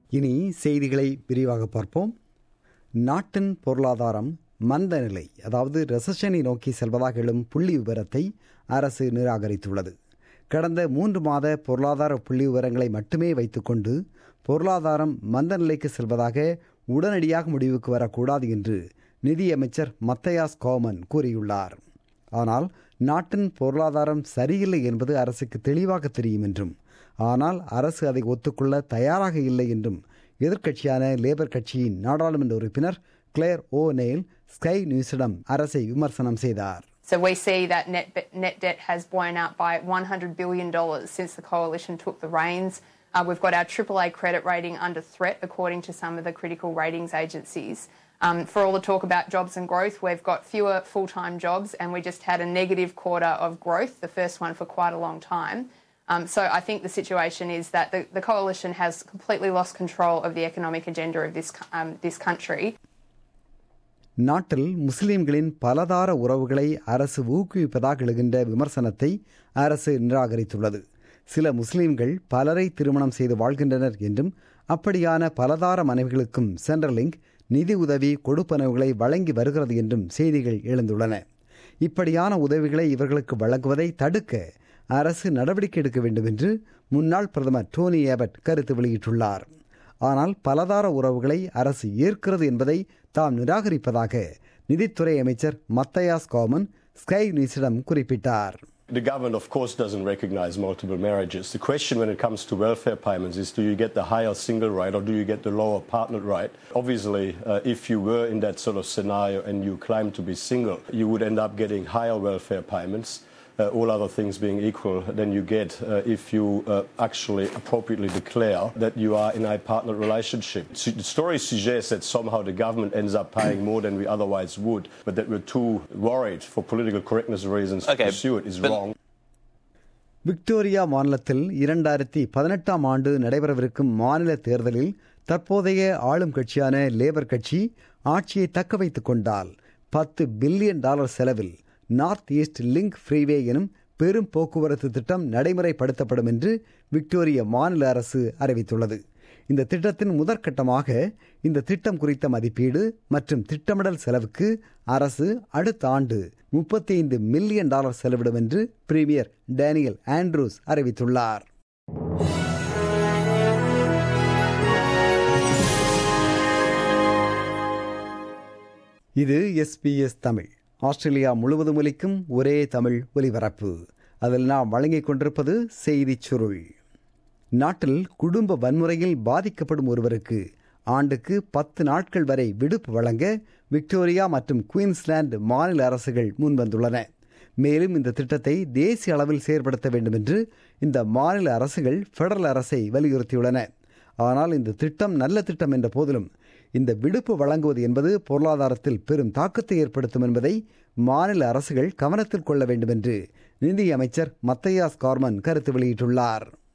இனி செய்திகளை விரிவாக பார்ப்போம் நாட்டின் பொருளாதாரம் மந்த நிலை அதாவது ரெசஷனை நோக்கி செல்வதாக எழும் புள்ளி விவரத்தை அரசு நிராகரித்துள்ளது கடந்த மூன்று மாத பொருளாதார புள்ளி விவரங்களை மட்டுமே வைத்துக்கொண்டு பொருளாதாரம் மந்த நிலைக்கு செல்வதாக உடனடியாக முடிவுக்கு வரக்கூடாது என்று நிதியமைச்சர் மத்தையாஸ் கோமன் கூறியுள்ளார் ஆனால் நாட்டின் பொருளாதாரம் சரியில்லை என்பது அரசுக்கு தெளிவாக தெரியும் என்றும் ஆனால் அரசு அதை ஒத்துக்கொள்ள தயாராக இல்லை என்றும் எதிர்க்கட்சியான லேபர் கட்சியின் நாடாளுமன்ற உறுப்பினர் கிளேர் ஓ நெயில் ஸ்கை நியூஸிடம் அரசை விமர்சனம் செய்தார் So we see that net, net debt has blown out by $100 billion since the coalition took the reins. Uh, we've got our AAA credit rating under threat, according to some of the critical ratings agencies. Um, for all the talk about jobs and growth, we've got fewer full time jobs, and we just had a negative quarter of growth, the first one for quite a long time. Um, so I think the situation is that the, the coalition has completely lost control of the economic agenda of this, um, this country. நாட்டில் முஸ்லிம்களின் பலதார உறவுகளை அரசு ஊக்குவிப்பதாக எழுகின்ற விமர்சனத்தை அரசு நிராகரித்துள்ளது சில முஸ்லிம்கள் பலரை திருமணம் செய்து வாழ்கின்றனர் என்றும் அப்படியான பலதார மனைவிகளுக்கும் சென்ட்ரலிங்க் நிதி உதவி கொடுப்பனவுகளை வழங்கி வருகிறது என்றும் செய்திகள் எழுந்துள்ளன இப்படியான உதவிகளை இவர்களுக்கு வழங்குவதை தடுக்க அரசு நடவடிக்கை எடுக்க வேண்டும் என்று முன்னாள் பிரதமர் டோனி ஏபட் கருத்து வெளியிட்டுள்ளார் ஆனால் பலதார உறவுகளை அரசு ஏற்கிறது என்பதை தாம் நிராகரிப்பதாக நிதித்துறை அமைச்சர் மத்தையாஸ் காமன் ஸ்கை நியூஸிடம் குறிப்பிட்டார் The government, of course, doesn't recognize multiple marriages. The question when it comes to welfare payments is do you get the higher single rate or do you get the lower partner rate? Obviously, uh, if you were in that sort of scenario and you claim to be single, you would end up getting higher welfare payments. Uh, all other things being equal than you get uh, if you uh, actually appropriately declare that you are in a partner relationship. The story suggests that somehow the government ends up paying more than we otherwise would, but that we're too worried for political correctness reasons Okay, to pursue it is but- wrong. Victoria மாநிலத்தில் இரண்டாயிரத்தி பதினெட்டாம் ஆண்டு நடைபெறவிருக்கும் மாநில தேர்தலில் தற்போதைய ஆளும் கட்சியான லேபர் கட்சி ஆட்சியை தக்க வைத்துக் கொண்டால் பத்து பில்லியன் டாலர் செலவில் நார்த் ஈஸ்ட் லிங்க் ஃப்ரீவே எனும் பெரும் போக்குவரத்து திட்டம் நடைமுறைப்படுத்தப்படும் என்று விக்டோரிய மாநில அரசு அறிவித்துள்ளது இந்த திட்டத்தின் முதற்கட்டமாக இந்த திட்டம் குறித்த மதிப்பீடு மற்றும் திட்டமிடல் செலவுக்கு அரசு அடுத்த ஆண்டு முப்பத்தி ஐந்து மில்லியன் டாலர் செலவிடும் என்று பிரீமியர் டேனியல் ஆண்ட்ரூஸ் அறிவித்துள்ளார் இது எஸ்பிஎஸ் தமிழ் ஆஸ்திரேலியா முழுவதும் ஒலிக்கும் ஒரே தமிழ் ஒலிபரப்பு அதில் நாம் வழங்கிக் கொண்டிருப்பது செய்திச் சுருள் நாட்டில் குடும்ப வன்முறையில் பாதிக்கப்படும் ஒருவருக்கு ஆண்டுக்கு பத்து நாட்கள் வரை விடுப்பு வழங்க விக்டோரியா மற்றும் குயின்ஸ்லாந்து மாநில அரசுகள் முன்வந்துள்ளன மேலும் இந்த திட்டத்தை தேசிய அளவில் செயற்படுத்த வேண்டும் என்று இந்த மாநில அரசுகள் பெடரல் அரசை வலியுறுத்தியுள்ளன ஆனால் இந்த திட்டம் நல்ல திட்டம் என்ற போதிலும் இந்த விடுப்பு வழங்குவது என்பது பொருளாதாரத்தில் பெரும் தாக்கத்தை ஏற்படுத்தும் என்பதை மாநில அரசுகள் கவனத்தில் கொள்ள வேண்டும் என்று நிதி அமைச்சர் மத்தையாஸ் கார்மன் கருத்து வெளியிட்டுள்ளார்